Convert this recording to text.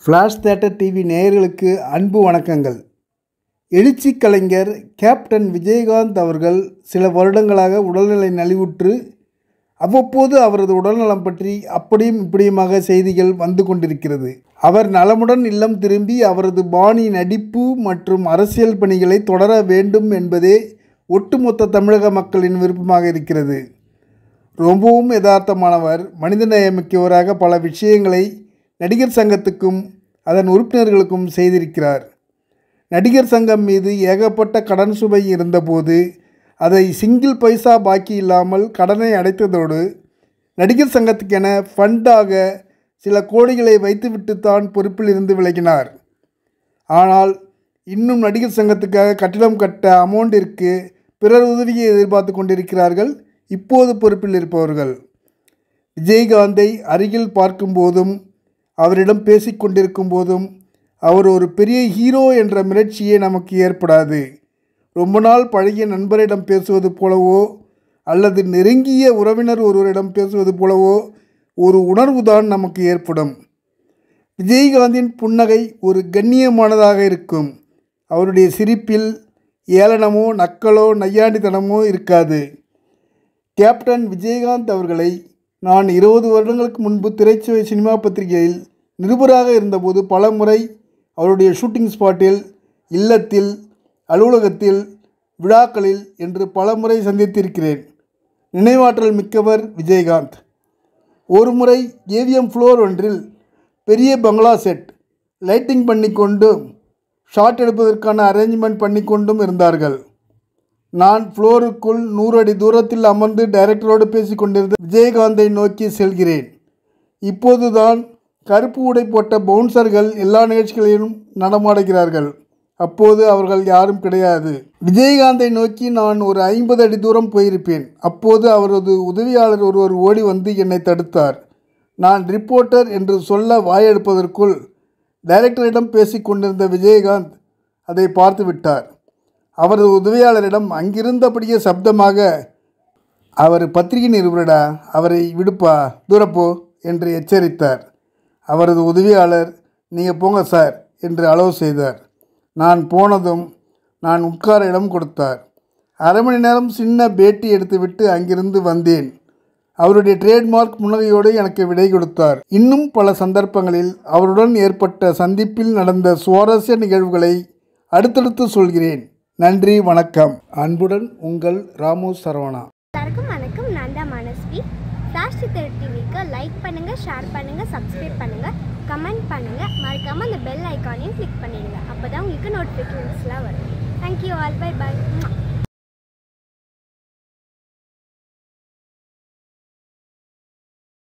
flash theatre TV நேயர்களுக்கு அன்பு வணக்கங்கள் எழுச்சி கலைஞர் கேப்டன் விஜயகாந்த் அவர்கள் சில வருடங்களாக உடல்நிலை நலிவுற்று அவ்வப்போது அவரது உடல்நலம் பற்றி அப்படியும் இப்படியுமாக செய்திகள் வந்து கொண்டிருக்கிறது அவர் நலமுடன் இல்லம் திரும்பி அவரது பாணி நடிப்பு மற்றும் அரசியல் பணிகளை தொடர வேண்டும் என்பதே ஒட்டுமொத்த தமிழக மக்களின் விருப்பமாக இருக்கிறது ரொம்பவும் யதார்த்தமானவர் மனிதநேயமிக்கவராக பல விஷயங்களை நடிகர் சங்கத்துக்கும் அதன் உறுப்பினர்களுக்கும் செய்திருக்கிறார் நடிகர் சங்கம் மீது ஏகப்பட்ட கடன் சுமை இருந்தபோது அதை சிங்கிள் பைசா பாக்கி இல்லாமல் கடனை அடைத்ததோடு நடிகர் சங்கத்துக்கென ஃபண்டாக சில கோடிகளை வைத்துவிட்டுத்தான் பொறுப்பில் இருந்து விலகினார் ஆனால் இன்னும் நடிகர் சங்கத்துக்காக கட்டிடம் கட்ட அமௌண்டிற்கு பிறர் உதவியை எதிர்பார்த்து கொண்டிருக்கிறார்கள் இப்போது பொறுப்பில் இருப்பவர்கள் விஜயகாந்தை அருகில் பார்க்கும்போதும் அவரிடம் பேசிக்கொண்டிருக்கும் போதும் அவர் ஒரு பெரிய ஹீரோ என்ற மிரட்சியே நமக்கு ஏற்படாது ரொம்ப நாள் பழகிய நண்பரிடம் பேசுவது போலவோ அல்லது நெருங்கிய உறவினர் ஒருவரிடம் பேசுவது போலவோ ஒரு உணர்வு தான் நமக்கு ஏற்படும் விஜயகாந்தின் புன்னகை ஒரு கண்ணியமானதாக இருக்கும் அவருடைய சிரிப்பில் ஏளனமோ நக்கலோ நையாண்டித்தனமோ இருக்காது கேப்டன் விஜயகாந்த் அவர்களை நான் இருபது வருடங்களுக்கு முன்பு திரைச்சுவை சினிமா பத்திரிகையில் நிருபராக இருந்தபோது பல முறை அவருடைய ஷூட்டிங் ஸ்பாட்டில் இல்லத்தில் அலுவலகத்தில் விழாக்களில் என்று பல முறை சந்தித்திருக்கிறேன் நினைவாற்றல் மிக்கவர் விஜயகாந்த் ஒரு முறை ஏவிஎம் ஃப்ளோர் ஒன்றில் பெரிய பங்களா செட் லைட்டிங் பண்ணிக்கொண்டும் ஷாட் எடுப்பதற்கான அரேஞ்ச்மெண்ட் பண்ணிக்கொண்டும் இருந்தார்கள் நான் ஃப்ளோருக்குள் நூறு அடி தூரத்தில் அமர்ந்து டைரக்டரோடு பேசி கொண்டிருந்த விஜயகாந்தை நோக்கி செல்கிறேன் இப்போதுதான் கருப்பு உடை போட்ட பவுன்சர்கள் எல்லா நிகழ்ச்சிகளிலும் நடமாடுகிறார்கள் அப்போது அவர்கள் யாரும் கிடையாது விஜயகாந்தை நோக்கி நான் ஒரு ஐம்பது அடி தூரம் போயிருப்பேன் அப்போது அவரது உதவியாளர் ஒருவர் ஓடி வந்து என்னை தடுத்தார் நான் ரிப்போர்ட்டர் என்று சொல்ல வாயெடுப்பதற்குள் டைரக்டரிடம் பேசிக் கொண்டிருந்த விஜயகாந்த் அதை பார்த்து விட்டார் அவரது உதவியாளரிடம் அங்கிருந்தபடியே சப்தமாக அவர் பத்திரிகை நிருபரடா அவரை விடுப்பா தூரப்போ என்று எச்சரித்தார் அவரது உதவியாளர் நீங்கள் போங்க சார் என்று அலோவ் செய்தார் நான் போனதும் நான் உட்கார இடம் கொடுத்தார் அரை மணி நேரம் சின்ன பேட்டி எடுத்துவிட்டு அங்கிருந்து வந்தேன் அவருடைய ட்ரேட்மார்க் முன்னகையோடு எனக்கு விடை கொடுத்தார் இன்னும் பல சந்தர்ப்பங்களில் அவருடன் ஏற்பட்ட சந்திப்பில் நடந்த சுவாரஸ்ய நிகழ்வுகளை அடுத்தடுத்து சொல்கிறேன் நன்றி வணக்கம் அன்புடன் உங்கள் ராமு சரவணா எல்லாருக்கும் வணக்கம் நான் தான் மனஸ்வி ஃப்ளாஷ் சித்தர் டிவிக்கு லைக் பண்ணுங்கள் ஷேர் பண்ணுங்கள் சப்ஸ்கிரைப் பண்ணுங்கள் கமெண்ட் பண்ணுங்கள் மறக்காமல் அந்த பெல் ஐக்கானையும் கிளிக் பண்ணிடுங்க அப்போ தான் உங்களுக்கு நோட்டிஃபிகேஷன்ஸ்லாம் வரும் தேங்க்யூ ஆல் பை பை